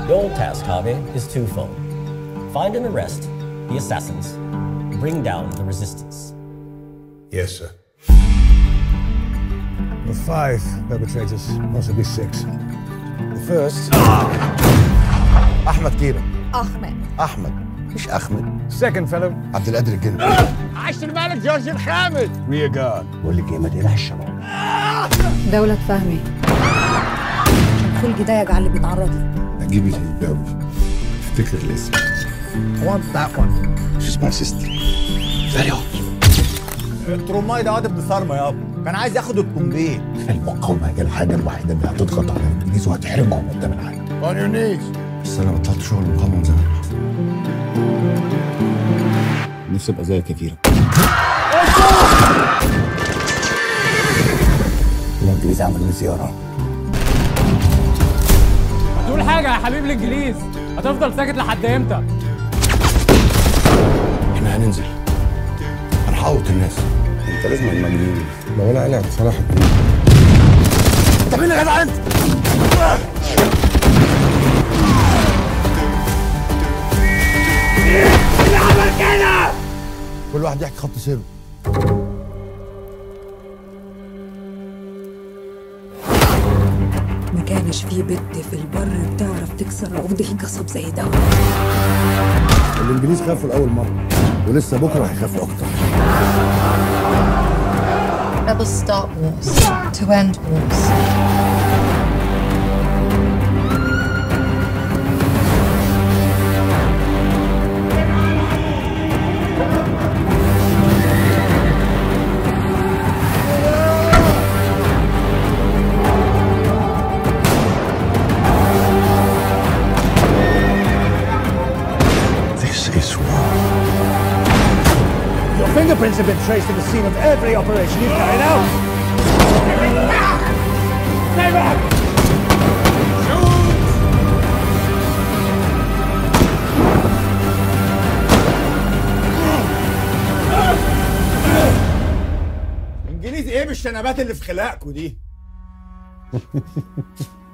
Your task, Harvey, is twofold. Find and arrest the assassins. Bring down the resistance. Yes, sir. The five perpetrators, possibly six. The first, احمد كيرة أحمد احمد مش احمد second fellow, عبد القادر الجندي عاش الملك جورج الخامس. Rear guard. بقول لك ايه ما تقلعش الشباب دولة فهمي خلقي ضيق على اللي بيتعرض له اجيب الهنداوي افتكر الاسم I want that one. She's my sister. Very hot. التروماي ده واد ابن صرمه يابا كان عايز ياخد الكومبيه المقاومة هي الحاجة الوحيدة اللي هتضغط على الإنجليز وهتحرمهم قدام العالم. On your knees. بس أنا بطلت شغل المقاومة من زمان. نفسي أبقى زيك يا كيرة. الإنجليز عملوا لي زيارة. تقول حاجة يا حبيب الإنجليز هتفضل ساكت لحد إمتى؟ إحنا هننزل. هنحوط الناس. أنت لازم المجنون. لو ولا قلعت صلاح الدين. أنت مين يا جدع أنت؟ كل واحد يحكي خط سيره ما كانش في بنت في البر بتعرف تكسر عقد القصب زي ده الإنجليز خافوا لأول مرة. ولسه بكرة هيخافوا أكتر. Rebels start wars to end wars. This is war. Your fingerprints have been traced at the scene of every operation you've carried out. Stay back! انجليز ايه بالشنبات اللي في خلاقكوا دي